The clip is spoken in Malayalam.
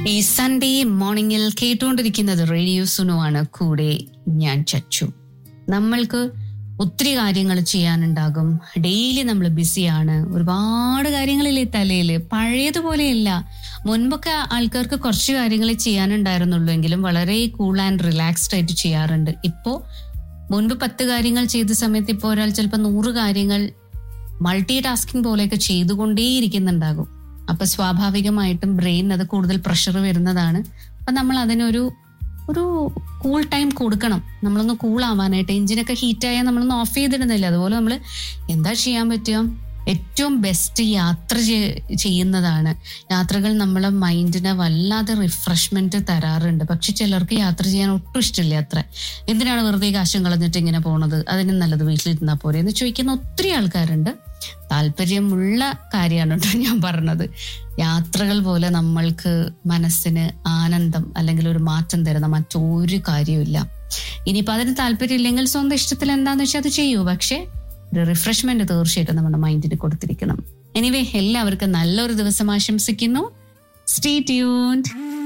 ഈ സൺഡേ മോർണിംഗിൽ കേട്ടുകൊണ്ടിരിക്കുന്നത് റേഡിയോ സുനു ആണ് കൂടെ ഞാൻ ചച്ചു നമ്മൾക്ക് ഒത്തിരി കാര്യങ്ങൾ ചെയ്യാനുണ്ടാകും ഡെയിലി നമ്മൾ ബിസിയാണ് ഒരുപാട് കാര്യങ്ങളില്ലേ തലയിൽ പഴയതുപോലെയല്ല മുൻപൊക്കെ ആൾക്കാർക്ക് കുറച്ച് കാര്യങ്ങൾ ചെയ്യാനുണ്ടായിരുന്നുള്ളൂ എങ്കിലും വളരെ കൂൾ ആൻഡ് റിലാക്സ്ഡ് ആയിട്ട് ചെയ്യാറുണ്ട് ഇപ്പോ മുൻപ് പത്ത് കാര്യങ്ങൾ ചെയ്ത സമയത്ത് ഇപ്പോൾ ഒരാൾ ചിലപ്പോൾ നൂറ് കാര്യങ്ങൾ മൾട്ടി ടാസ്കിങ് പോലെയൊക്കെ ചെയ്തുകൊണ്ടേയിരിക്കുന്നുണ്ടാകും അപ്പൊ സ്വാഭാവികമായിട്ടും ബ്രെയിൻ അത് കൂടുതൽ പ്രഷർ വരുന്നതാണ് അപ്പൊ നമ്മൾ അതിനൊരു ഒരു കൂൾ ടൈം കൊടുക്കണം നമ്മളൊന്ന് കൂൾ ആവാനായിട്ട് എഞ്ചിനൊക്കെ ഹീറ്റായാൽ നമ്മളൊന്ന് ഓഫ് ചെയ്തിടുന്നില്ല അതുപോലെ നമ്മൾ എന്താ ചെയ്യാൻ പറ്റുക ഏറ്റവും ബെസ്റ്റ് യാത്ര ചെയ്- ചെയ്യുന്നതാണ് യാത്രകൾ നമ്മളെ മൈൻഡിനെ വല്ലാതെ റിഫ്രഷ്മെന്റ് തരാറുണ്ട് പക്ഷെ ചിലർക്ക് യാത്ര ചെയ്യാൻ ഒട്ടും ഇഷ്ടമില്ല അത്ര എന്തിനാണ് വെറുതെ കാശും കളഞ്ഞിട്ട് ഇങ്ങനെ പോണത് അതിന് നല്ലത് വീട്ടിലിരുന്നാൽ പോരെ എന്ന് ചോദിക്കുന്ന ഒത്തിരി ആൾക്കാരുണ്ട് താല്പര്യമുള്ള കാര്യമാണ് കേട്ടോ ഞാൻ പറഞ്ഞത് യാത്രകൾ പോലെ നമ്മൾക്ക് മനസ്സിന് ആനന്ദം അല്ലെങ്കിൽ ഒരു മാറ്റം തരുന്ന മറ്റൊരു കാര്യമില്ല ഇനിയിപ്പോൾ അതിന് താല്പര്യമില്ലെങ്കിൽ സ്വന്തം ഇഷ്ടത്തിൽ എന്താന്ന് വെച്ചാൽ അത് ചെയ്യൂ പക്ഷേ ഒരു റിഫ്രഷ്മെന്റ് തീർച്ചയായിട്ടും നമ്മുടെ മൈൻഡിന് കൊടുത്തിരിക്കണം എനിവേ എല്ലാവർക്കും നല്ലൊരു ദിവസം ആശംസിക്കുന്നു സ്റ്റേ ട്യൂൺഡ്